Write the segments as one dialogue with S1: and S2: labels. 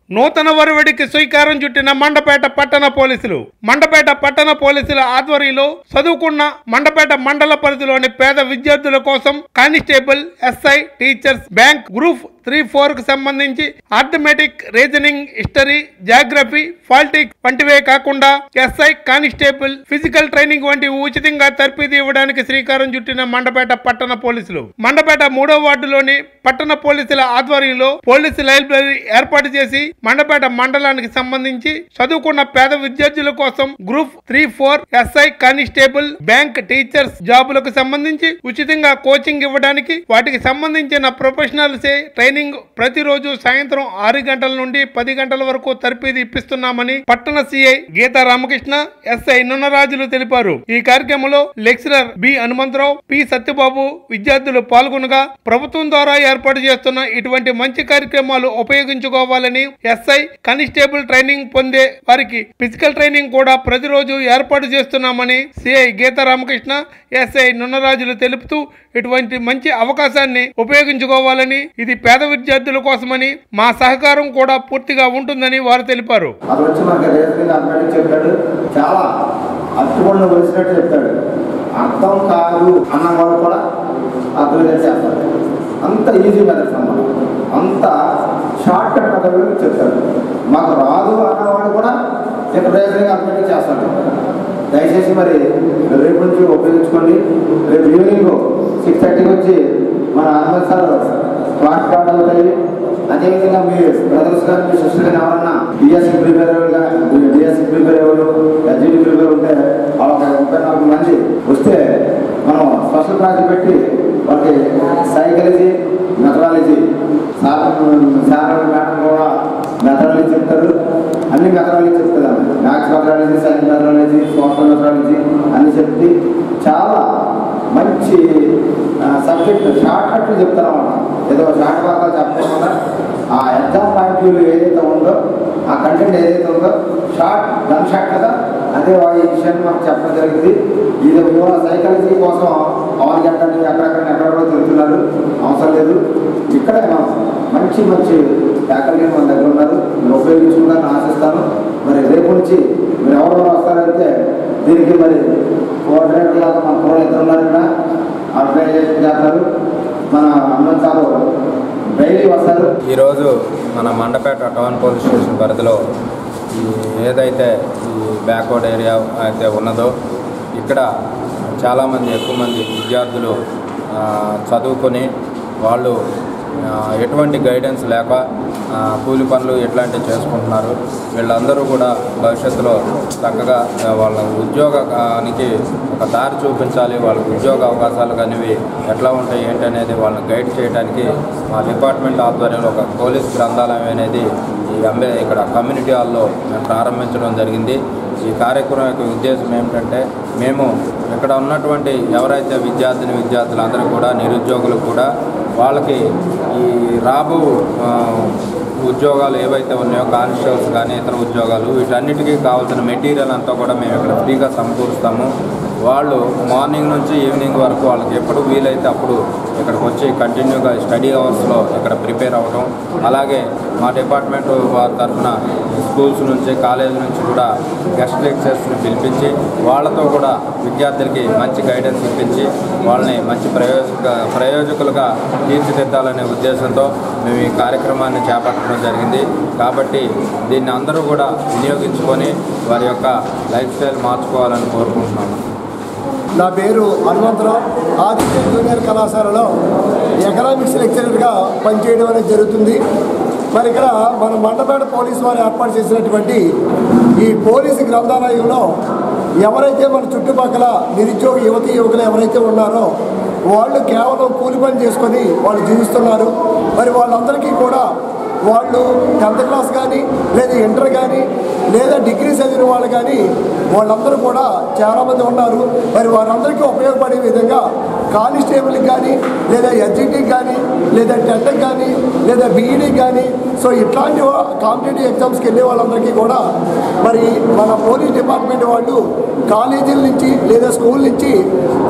S1: నూతన వరవడికి శ్రీకారం చుట్టిన మండపేట పట్టణ పోలీసులు మండపేట పట్టణ పోలీసుల ఆధ్వర్యంలో చదువుకున్న మండపేట మండల పరిధిలోని పేద విద్యార్థుల కోసం constable SI teachers bank group three four కు సంబంధించి arithmetic reasoning history geography politics వంటివే కాకుండా ఎస్ఐ కానిస్టేబుల్ ఫిజికల్ ట్రైనింగ్ వంటి ఉచితంగా తర్ఫీదు ఇవ్వడానికి శ్రీకారం చుట్టిన మండపేట పట్టణ పోలీసులు మండపేట మూడో వార్డులోని పట్టణ పోలీసుల ఆధ్వర్యంలో పోలీసు లైబ్రరీ ఏర్పాటు చేసి మండపేట మండలానికి సంబంధించి చదువుకున్న పేద విద్యార్థుల కోసం group three four SI constable bank teachers జాబులకు సంబంధించి ఉచితంగా కోచింగ్ ఇవ్వడానికి వాటికి సంబంధించిన ప్రొఫెషనల్సే ట్రైనింగ్ ప్రతిరోజు సాయంత్రం ఆరు గంటల నుండి పది గంటల వరకు తర్ఫీదు ఇప్పిస్తున్నామని పట్టణ సిఐ గీతా రామకృష్ణ ఎస్ఐ నున్నరాజులు తెలిపారు ఈ కార్యక్రమంలో lecturer B Hanumantharao P Satyababu విద్యార్థులు పాల్గొనగా ప్రభుత్వం ద్వారా ఏర్పాటు చేస్తున్న ఇటువంటి మంచి కార్యక్రమాలు ఉపయోగించుకోవాలని ఎస్ఐ కానిస్టేబుల్ ట్రైనింగ్ పొందే వారికి ఫిజికల్ ట్రైనింగ్ కూడా ప్రతిరోజు ఏర్పాటు చేస్తున్నామని సిఐ గీతా రామకృష్ణ ఎస్ఐ నున్నరాజులు తెలుపుతూ ఇటువంటి మంచి అవకాశాన్ని ఉపయోగించుకోవాలని ఇది పేద విద్యార్థుల కోసమని మా సహకారం కూడా పూర్తిగా ఉంటుందని వారు తెలిపారు
S2: అతను వచ్చి మనకి రేసింగ్ అన్నట్టు చెప్పాడు చాలా అట్టుకుండా వలిసినట్టు చెప్తాడు అర్థం కాదు అన్న వాడు కూడా అర్థం చేస్తాడు అంత ఈజీ మెథడ్స్ అన్నమాట అంత షార్ట్ కట్ మెథడ్ చెప్తాడు మాకు రాదు అన్నవాడు కూడా ఇక్కడ రేసింగ్ అర్థం చేస్తాడు దయచేసి మరి రేపు నుంచి ఉపయోగించుకోండి రేపు ఈవినింగ్ సిక్స్ థర్టీకి వచ్చి మన ఆనంద్ సార్ క్లాస్ కార్డ్ అవుతాయి అదేవిధంగా మీ బ్రదర్స్ కానీ మీ సిస్టర్ కానీ ఎవరన్నా డిఎస్సి ప్రిపేర్ డిఎస్సి ప్రిపేర్ అయ్యేవాళ్ళు ఎస్జిటి ప్రిపేర్ ఉంటే వాళ్ళ ఒక ముప్పై నాలుగు మంది వస్తే మనం స్పెషల్ క్లాస్ పెట్టి వాళ్ళకి psychology methodology sir sir madam కూడా మెథడాలజీ చెప్తారు అన్ని మెథడాలజీ చెప్తారు maths methodology science methodology social methodology అన్ని చెప్పి చాలా మంచి సబ్జెక్ట్ షార్ట్ కట్లు చెప్తారన్నమాట ఏదో షార్ట్ వార్తలు చెప్పకుండా ఆ ఎగ్జామ్ పాయింట్ వ్యూ ఏదైతే ఉందో ఆ కంటెంట్ ఏదైతే ఉందో షార్ట్ గన్ షాట్ కదా అదే ఈ విషయాన్ని మనకు చెప్పడం జరిగింది ఇది ఇవాళ సైకాలజీ కోసం ఆరు గంటలు ఎక్కడెక్కడ ఎక్కడెక్కడో తిరుగుతున్నారు అవసరం లేదు ఇక్కడే మనం మంచి మంచి ఫ్యాకల్టీ మన దగ్గర ఉన్నారు మీరు ఉపయోగించుకుంటారని ఆశిస్తాను మరి రేపు నుంచి మీరు ఎవరెవరు వస్తారంటే దీనికి మరి కోఆర్డినేటర్ లాగా మన కూడా ఇద్దరు ఉన్నారు ఇక్కడ ఆర్గనైజేషన్ చేస్తారు మన అన్నం సార్ డైలీ వస్తారు
S3: ఈరోజు మన మండపేట టౌన్ పోలీస్ స్టేషన్ పరిధిలో ఈ ఏదైతే ఈ బ్యాక్వర్డ్ ఏరియా అయితే ఉన్నదో ఇక్కడ చాలామంది ఎక్కువ మంది విద్యార్థులు ఆ, చదువుకొని వాళ్ళు ఆ, ఎటువంటి గైడెన్స్ లేక ఆ, కూలి పనులు ఇట్లాంటివి చేసుకుంటున్నారు వీళ్ళందరూ కూడా భవిష్యత్తులో చక్కగా ఆ, వాళ్ళ ఉద్యోగానికి ఒక దారి చూపించాలి వాళ్ళకి ఉద్యోగ అవకాశాలు అనేవి ఎట్లా ఉంటాయి ఏంటి అనేది వాళ్ళని గైడ్ చేయడానికి మా డిపార్ట్మెంట్ ఆధ్వర్యంలో ఒక పోలీస్ గ్రంథాలయం అనేది ఈ అంబే ఇక్కడ కమ్యూనిటీ హాల్లో మేము ప్రారంభించడం జరిగింది ఈ కార్యక్రమం యొక్క ఉద్దేశం ఏమిటంటే మేము ఇక్కడ ఉన్నటువంటి ఎవరైతే విద్యార్థిని విద్యార్థులు అందరూ కూడా నిరుద్యోగులు కూడా వాళ్ళకి ఈ రాబో ఆ, ఉద్యోగాలు ఏవైతే ఉన్నాయో కానిస్టేబుల్స్ కానీ ఇతర ఉద్యోగాలు వీటన్నిటికీ కావాల్సిన మెటీరియల్ అంతా కూడా మేము ఇక్కడ ఫ్రీగా సమకూరుస్తాము వాళ్ళు మార్నింగ్ నుంచి ఈవినింగ్ వరకు వాళ్ళకి ఎప్పుడు వీలైతే అప్పుడు ఇక్కడికి వచ్చి కంటిన్యూగా స్టడీ అవర్స్లో ఇక్కడ ప్రిపేర్ అవ్వడం అలాగే మా డిపార్ట్మెంట్ వారి తరఫున స్కూల్స్ నుంచి కాలేజ్ నుంచి కూడా గెస్ట్ లెక్చర్స్ని పిలిపించి వాళ్ళతో కూడా విద్యార్థులకి మంచి గైడెన్స్ ఇప్పించి వాళ్ళని మంచి ప్రయోజక ప్రయోజకులుగా తీర్చిదిద్దాలనే ఉద్దేశంతో మేము ఈ కార్యక్రమాన్ని చేపట్టడం జరిగింది కాబట్టి దీన్ని అందరూ కూడా వినియోగించుకొని వారి యొక్క లైఫ్ స్టైల్ మార్చుకోవాలని కోరుకుంటున్నాను
S4: నా పేరు హనుమంతరావు ఆదిత్య జూనియర్ కళాశాలలో ఎకనామిక్స్ లెక్చరర్గా పనిచేయడం అనేది జరుగుతుంది మరి ఇక్కడ మన మండపేట పోలీసు వారు ఏర్పాటు చేసినటువంటి ఈ పోలీసు గ్రంథాలయంలో ఎవరైతే మన చుట్టుపక్కల నిరుద్యోగ యువతి యువకులు ఎవరైతే ఉన్నారో వాళ్ళు కేవలం కూలి పని చేసుకొని వాళ్ళు జీవిస్తున్నారు మరి వాళ్ళందరికీ కూడా వాళ్ళు టెన్త్ క్లాస్ కానీ లేదా ఇంటర్ కానీ లేదా డిగ్రీ చదివిన వాళ్ళు కానీ వాళ్ళందరూ కూడా చాలామంది ఉన్నారు మరి వారందరికీ ఉపయోగపడే విధంగా కానిస్టేబుల్కి కానీ లేదా ఎస్జిటికి కానీ లేదా టెట్కి కానీ లేదా బీఈడీకి కానీ సో ఇట్లాంటి కాంపిటేటివ్ ఎగ్జామ్స్కి వెళ్ళే వాళ్ళందరికీ కూడా మరి మన పోలీస్ డిపార్ట్మెంట్ వాళ్ళు కాలేజీల నుంచి లేదా స్కూల్ నుంచి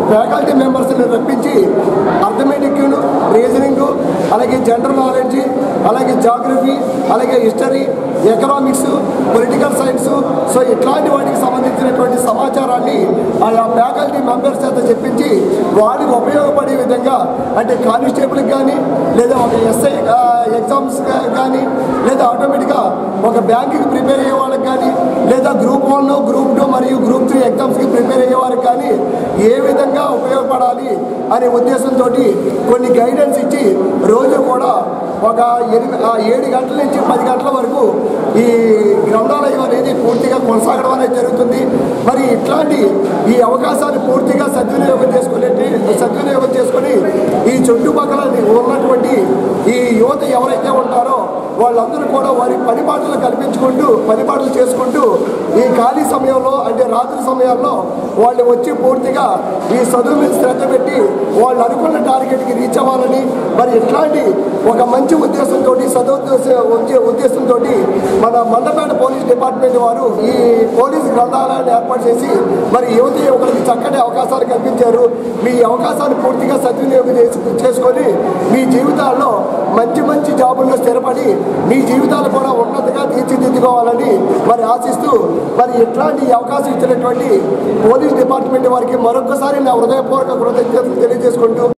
S4: ఫ్యాకల్టీ మెంబర్స్ని రప్పించి అర్థమెటిక్ రీజనింగ్ అలాగే జనరల్ నాలెడ్జ్ అలాగే జాగ్రఫీ అలాగే history economics political science so ఇట్లాంటి వాటికి సంబంధించినటువంటి సమాచారాన్ని ఆయా ఫ్యాకల్టీ మెంబర్స్ చేత చెప్పించి వారికి ఉపయోగపడే విధంగా అంటే కానిస్టేబుల్కి కానీ లేదా ఒక ఎస్ఐ ఎగ్జామ్స్ కానీ లేదా ఆటోమేటిక్గా ఒక బ్యాంకుకి ప్రిపేర్ అయ్యే వాళ్ళకి కానీ లేదా గ్రూప్ వన్ గ్రూప్ టూ మరియు గ్రూప్ త్రీ ఎగ్జామ్స్కి ప్రిపేర్ అయ్యే వారికి కానీ ఏ విధంగా ఉపయోగపడాలి అనే ఉద్దేశంతో కొన్ని గైడెన్స్ ఇచ్చి రోజు కూడా ఒక ఎనిమిది ఆ ఏడు గంటల నుంచి పది గంటల వరకు ఈ గ్రంథాలయం అనేది పూర్తిగా కొనసాగడం అనేది జరుగుతుంది మరి ఇట్లాంటి ఈ అవకాశాన్ని పూర్తిగా సద్వినియోగం చేసుకునే సద్వినియోగం చేసుకొని ఈ చుట్టుపక్కల ఉన్నటువంటి ఈ యువత ఎవరైతే ఉంటారో వాళ్ళందరూ కూడా వారి పనిపాట్లు కల్పించుకుంటూ పనిపాట్లు చేసుకుంటూ ఈ ఖాళీ సమయంలో అంటే రాత్రి సమయాల్లో వాళ్ళు వచ్చి పూర్తిగా ఈ చదువు మీద శ్రద్ధ పెట్టి వాళ్ళు అనుకున్న టార్గెట్కి రీచ్ అవ్వాలని మరి ఇట్లాంటి ఒక మంచి ఉద్దేశంతో సదుద్దేశ ఉద్దేశంతో మన మండపేట పోలీస్ డిపార్ట్మెంట్ వారు ఈ పోలీస్ గ్రంథాలయాన్ని ఏర్పాటు చేసి మరి యువత యువకులకి చక్కటి అవకాశాలు కల్పించారు మీ అవకాశాన్ని పూర్తిగా సద్వినియోగం చేసు చేసుకొని మీ జీవితాల్లో మంచి మంచి జాబుల్లో స్థిరపడి మీ జీవితాలు కూడా ఉన్నతగా తీర్చిదిద్దుకోవాలని మరి ఆశిస్తూ మరి ఇట్లాంటి అవకాశం ఇచ్చినటువంటి పోలీస్ డిపార్ట్మెంట్ వారికి మరొకసారి నా హృదయపూర్వక కృతజ్ఞతలు తెలియజేసుకుంటూ